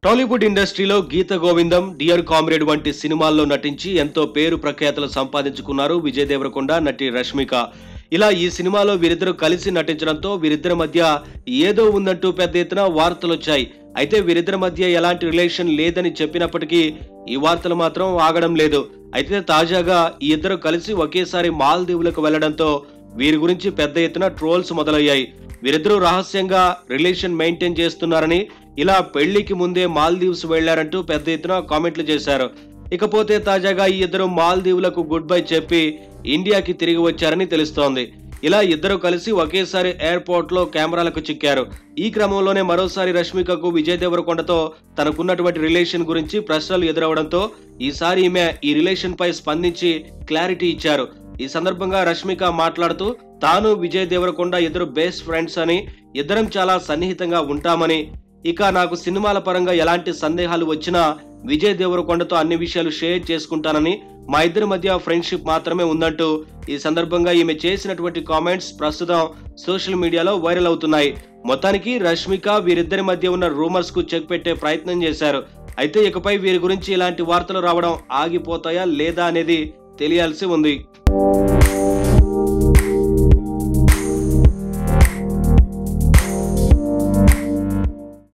టాలీవుడ్ ఇండస్ట్రీలో గీత గోవిందం dear comrade వంటి సినిమాల్లో నటించి ఎంతో పేరు ప్రఖ్యాతులు సంపాదించుకున్నారు విజయ్ దేవరకొండ నటి రష్మిక ఇలా ఈ సినిమాలో వీరిద్దరూ కలిసి నటించడంతో వీరిద్దరి మధ్య ఏదో ఉందంటూ పెద్ద ఎత్తున వార్తలు వచ్చాయి అయితే వీరిద్దరి మధ్య ఎలాంటి రిలేషన్ లేదని చెప్పినప్పటికీ ఈ వార్తలు మాత్రం ఆగడం లేదు అయితే తాజాగా ఈ ఇద్దరు కలిసి ఒకేసారి మాల్దీవులకు వెళ్లడంతో వీరి గురించి పెద్ద ఎత్తున ట్రోల్స్ మొదలయ్యాయి వీరిద్దరూ రహస్యంగా రిలేషన్ మెయింటైన్ చేస్తున్నారని ఇలా పెళ్లికి ముందే మాల్దీవ్స్ వెళ్లారంటూ పెద్ద ఎత్తున కామెంట్లు చేశారు ఇకపోతే తాజాగా ఈ ఇద్దరు మాల్దీవులకు గుడ్ బై చెప్పి ఇండియాకి తిరిగి వచ్చారని తెలుస్తోంది ఇలా ఇద్దరు కలిసి ఒకేసారి ఎయిర్పోర్ట్ లో కెమెరాలకు చిక్కారు ఈ క్రమంలోనే మరోసారి రష్మికకు విజయ్ దేవరకొండతో తనకున్నటువంటి రిలేషన్ గురించి ప్రశ్నలు ఎదురవడంతో ఈసారి ఈమె ఈ రిలేషన్ పై స్పందించి క్లారిటీ ఇచ్చారు ఈ సందర్భంగా రష్మిక మాట్లాడుతూ తాను విజయ్ దేవరకొండ ఇద్దరు బెస్ట్ ఫ్రెండ్స్ అని ఇద్దరం చాలా సన్నిహితంగా ఉంటామని ఇక నాకు సినిమాల పరంగా ఎలాంటి సందేహాలు వచ్చినా విజయ్ దేవరకొండతో అన్ని విషయాలు షేర్ చేసుకుంటానని మా ఇద్దరి మధ్య ఫ్రెండ్షిప్ మాత్రమే ఉందంటూ ఈ సందర్భంగా ఈమె చేసినటువంటి కామెంట్స్ ప్రస్తుతం సోషల్ మీడియాలో వైరల్ అవుతున్నాయి మొత్తానికి రష్మిక వీరిద్దరి మధ్య ఉన్న రూమర్స్ కు చెక్ పెట్టే ప్రయత్నం చేశారు అయితే ఇకపై వీరి గురించి ఇలాంటి వార్తలు రావడం ఆగిపోతాయా లేదా అనేది తెలియాల్సి ఉంది